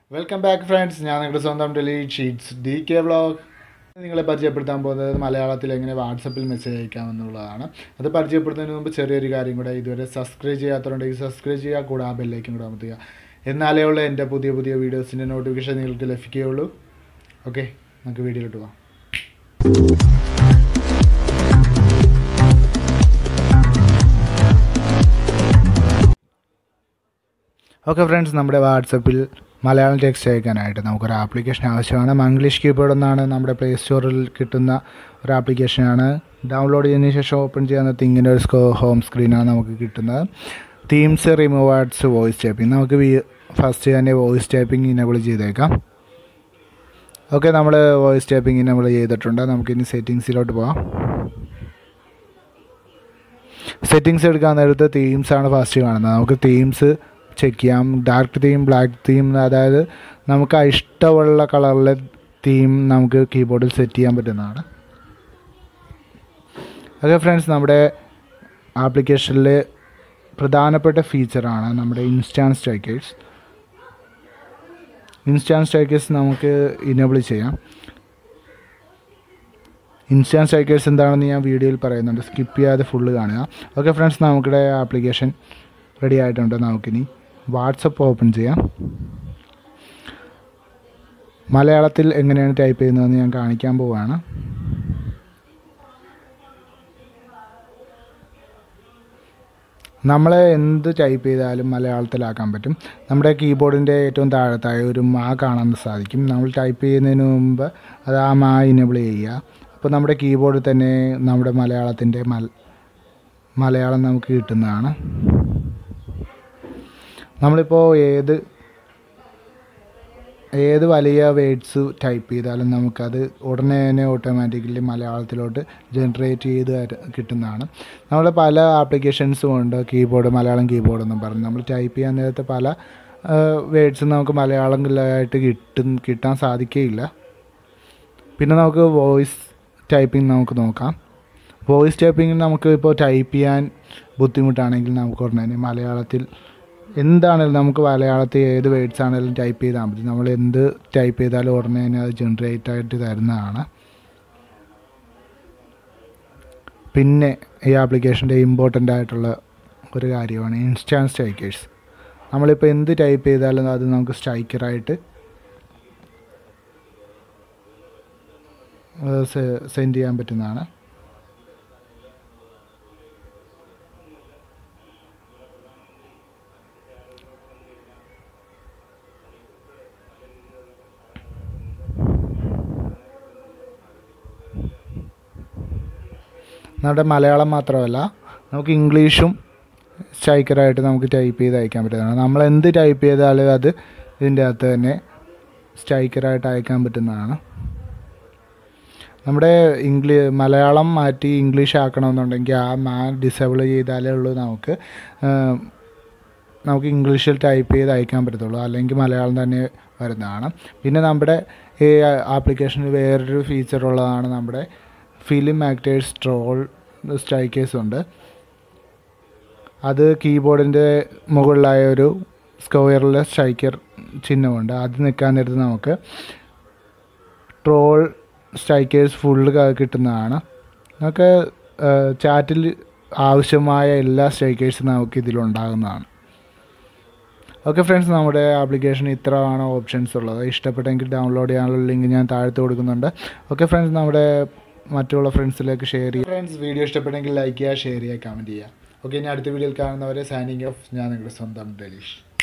welcome back friends ഞാൻ നിങ്ങളുടെ സ്വന്തം ഡെലി ഷീറ്റ്സ് ഡി കെ വ്ളോഗ് നിങ്ങളെ പരിചയപ്പെടുത്താൻ പോകുന്നത് മലയാളത്തിൽ എങ്ങനെ വാട്സപ്പിൽ മെസ്സേജ് അയക്കാമെന്നുള്ളതാണ് അത് പരിചയപ്പെടുത്തുന്നതിന് മുമ്പ് ചെറിയൊരു കാര്യം കൂടെ ഇതുവരെ സബ്സ്ക്രൈബ് ചെയ്യാത്തതുണ്ടെങ്കിൽ സബ്സ്ക്രൈബ് ചെയ്യുക കൂടെ ആ ബെല്ലേക്കും കൂടെ അമർത്തുക എന്നാലേ ഉള്ള എൻ്റെ പുതിയ പുതിയ വീഡിയോസിൻ്റെ നോട്ടിഫിക്കേഷൻ നിങ്ങൾക്ക് ലഭിക്കുകയുള്ളൂ ഓക്കെ നമുക്ക് വീഡിയോയിലോട്ട് പോകാം ഓക്കെ ഫ്രണ്ട്സ് നമ്മുടെ വാട്സപ്പിൽ മലയാളം ടെക്സ്റ്റ് അയക്കാനായിട്ട് നമുക്കൊരു ആപ്ലിക്കേഷൻ ആവശ്യമാണ് മംഗ്ലീഷ് കീബോർഡ് എന്നാണ് നമ്മുടെ പ്ലേ സ്റ്റോറിൽ കിട്ടുന്ന ഒരു ആപ്ലിക്കേഷനാണ് ഡൗൺലോഡ് ചെയ്തതിന് ശേഷം ഓപ്പൺ ചെയ്യാൻ നേരത്ത് ഇങ്ങനെ ഒരു സ്കോ ഹോം സ്ക്രീനാണ് നമുക്ക് കിട്ടുന്നത് themes remove arts voice typing നമുക്ക് ഫസ്റ്റ് തന്നെ വോയിസ് ടൈപ്പിംഗ് ഇനബിൾ ചെയ്തേക്കാം ഓക്കെ നമ്മൾ വോയിസ് ടൈപ്പിംഗ് ഇനബിൾ ചെയ്തിട്ടുണ്ട് നമുക്കിനി സെറ്റിങ്സിലോട്ട് പോകാം സെറ്റിങ്സ് എടുക്കാൻ നേരത്ത് തീംസ് ആണ് ഫസ്റ്റ് കാണുന്നത് നമുക്ക് തീംസ് ചെക്ക് ചെയ്യാം ഡാർക്ക് തീം ബ്ലാക്ക് തീം അതായത് നമുക്ക് ഇഷ്ടമുള്ള കളറിലെ തീം നമുക്ക് കീബോർഡിൽ സെറ്റ് ചെയ്യാൻ പറ്റുന്നതാണ് ഓക്കെ ഫ്രണ്ട്സ് നമ്മുടെ ആപ്ലിക്കേഷനിൽ പ്രധാനപ്പെട്ട ഫീച്ചറാണ് നമ്മുടെ ഇൻസ്റ്റാൻസ് സ്ട്രൈക്കേഴ്സ് ഇൻസ്റ്റാൻസ് സ്ട്രൈക്കേഴ്സ് നമുക്ക് ഇനേബിൾ ചെയ്യാം ഇൻസ്റ്റാൻസ് സ്ട്രൈക്കേഴ്സ് എന്താണെന്ന് ഞാൻ വീഡിയോയിൽ പറയുന്നുണ്ട് സ്കിപ്പ് ചെയ്യാതെ ഫുള്ള് കാണുക ഓക്കെ ഫ്രണ്ട്സ് നമുക്കിടെ ആപ്ലിക്കേഷൻ റെഡി ആയിട്ടുണ്ട് നമുക്കിനി വാട്സപ്പ് ഓപ്പൺ ചെയ്യാം മലയാളത്തിൽ എങ്ങനെയാണ് ടൈപ്പ് ചെയ്യുന്നതെന്ന് ഞാൻ കാണിക്കാൻ പോവുകയാണ് നമ്മൾ എന്ത് ടൈപ്പ് ചെയ്താലും മലയാളത്തിലാക്കാൻ പറ്റും നമ്മുടെ കീബോർഡിൻ്റെ ഏറ്റവും താഴത്തായ ഒരു മാ കാണാൻ സാധിക്കും നമ്മൾ ടൈപ്പ് ചെയ്യുന്നതിന് മുമ്പ് അത് ആ മാ ഇനബിൾ ചെയ്യുക അപ്പോൾ നമ്മുടെ കീബോർഡിൽ തന്നെ നമ്മുടെ മലയാളത്തിൻ്റെ മൽ മലയാളം നമുക്ക് കിട്ടുന്നതാണ് നമ്മളിപ്പോൾ ഏത് ഏത് വലിയ വേഡ്സ് ടൈപ്പ് ചെയ്താലും നമുക്കത് ഉടനെ തന്നെ ഓട്ടോമാറ്റിക്കലി മലയാളത്തിലോട്ട് ജനറേറ്റ് ചെയ്ത് കിട്ടുന്നതാണ് നമ്മൾ പല ആപ്ലിക്കേഷൻസും ഉണ്ട് കീബോർഡ് മലയാളം കീബോർഡ് എന്നും പറഞ്ഞ് നമ്മൾ ടൈപ്പ് ചെയ്യാൻ നേരത്തെ പല വേഡ്സും നമുക്ക് മലയാളത്തിലായിട്ട് കിട്ടും കിട്ടാൻ സാധിക്കുകയില്ല പിന്നെ നമുക്ക് വോയിസ് ടൈപ്പിംഗ് നമുക്ക് നോക്കാം വോയിസ് ടൈപ്പിംഗ് നമുക്ക് ഇപ്പോൾ ടൈപ്പ് ചെയ്യാൻ ബുദ്ധിമുട്ടാണെങ്കിൽ നമുക്ക് ഉടനെ മലയാളത്തിൽ എന്താണെങ്കിലും നമുക്ക് മലയാളത്തിൽ ഏത് വേർഡ്സ് ആണെങ്കിലും ടൈപ്പ് ചെയ്താൽ മതി നമ്മൾ എന്ത് ടൈപ്പ് ചെയ്താലും ഉടനെ തന്നെ അത് ജനറേറ്റ് ആയിട്ട് തരുന്നതാണ് പിന്നെ ഈ ആപ്ലിക്കേഷൻ്റെ ഇമ്പോർട്ടൻ്റ് ആയിട്ടുള്ള ഒരു കാര്യമാണ് ഇൻസ്റ്റാൻറ്റ് സ്ട്രൈക്കേഴ്സ് നമ്മളിപ്പോൾ എന്ത് ടൈപ്പ് ചെയ്താലും അത് നമുക്ക് സ്ട്രൈക്കറായിട്ട് സെൻഡ് ചെയ്യാൻ പറ്റുന്നതാണ് നമ്മുടെ മലയാളം മാത്രമല്ല നമുക്ക് ഇംഗ്ലീഷും സ്ട്രൈക്കറായിട്ട് നമുക്ക് ടൈപ്പ് ചെയ്ത് അയക്കാൻ പറ്റുന്നതാണ് നമ്മൾ എന്ത് ടൈപ്പ് ചെയ്താലും അത് ഇതിൻ്റെ അകത്ത് തന്നെ സ്ട്രൈക്കറായിട്ട് അയക്കാൻ പറ്റുന്നതാണ് നമ്മുടെ ഇംഗ്ലീ മലയാളം മാറ്റി ഇംഗ്ലീഷ് ആക്കണമെന്നുണ്ടെങ്കിൽ ആ മാ ഡിസേബിൾ ചെയ്താലേ ഉള്ളൂ നമുക്ക് നമുക്ക് ഇംഗ്ലീഷിൽ ടൈപ്പ് ചെയ്ത് അയക്കാൻ പറ്റത്തുള്ളൂ അല്ലെങ്കിൽ മലയാളം തന്നെ വരുന്നതാണ് പിന്നെ നമ്മുടെ ഈ ആപ്ലിക്കേഷനിൽ വേറൊരു ഫീച്ചർ ഉള്ളതാണ് നമ്മുടെ ഫിലിം ആക്ടേഴ്സ് ട്രോൾ സ്ട്രൈക്കേഴ്സ് ഉണ്ട് അത് കീബോർഡിൻ്റെ മുകളിലായ ഒരു സ്ക്വയറിലെ സ്ട്രൈക്കർ ചിഹ്നമുണ്ട് അത് നിൽക്കാൻ നേരത്ത് നമുക്ക് ട്രോൾ സ്ട്രൈക്കേഴ്സ് ഫുള്ള് കിട്ടുന്നതാണ് നമുക്ക് ചാറ്റിൽ ആവശ്യമായ എല്ലാ സ്ട്രൈക്കേഴ്സും നമുക്ക് ഇതിലുണ്ടാകുന്നതാണ് ഓക്കെ ഫ്രണ്ട്സ് നമ്മുടെ ആപ്ലിക്കേഷൻ ഇത്രയാണ് ഓപ്ഷൻസ് ഉള്ളത് ഇഷ്ടപ്പെട്ടെങ്കിൽ ഡൗൺലോഡ് ചെയ്യാനുള്ള ലിങ്ക് ഞാൻ താഴത്ത് കൊടുക്കുന്നുണ്ട് ഓക്കെ ഫ്രണ്ട്സ് നമ്മുടെ മറ്റുള്ള ഫ്രണ്ട്സിലേക്ക് ഷെയർ ചെയ്യുക ഫ്രണ്ട്സ് വീഡിയോ ഇഷ്ടപ്പെട്ടെങ്കിൽ ലൈക്ക് ചെയ്യുക ഷെയർ ചെയ്യുക കമൻറ്റ് ചെയ്യുക ഓക്കെ ഇനി അടുത്ത വീഡിയോയിൽ കാണുന്നവരെ സൈനിങ് ഓഫ് ഞാൻ നിങ്ങളുടെ സ്വന്തം ഡെലീഷ്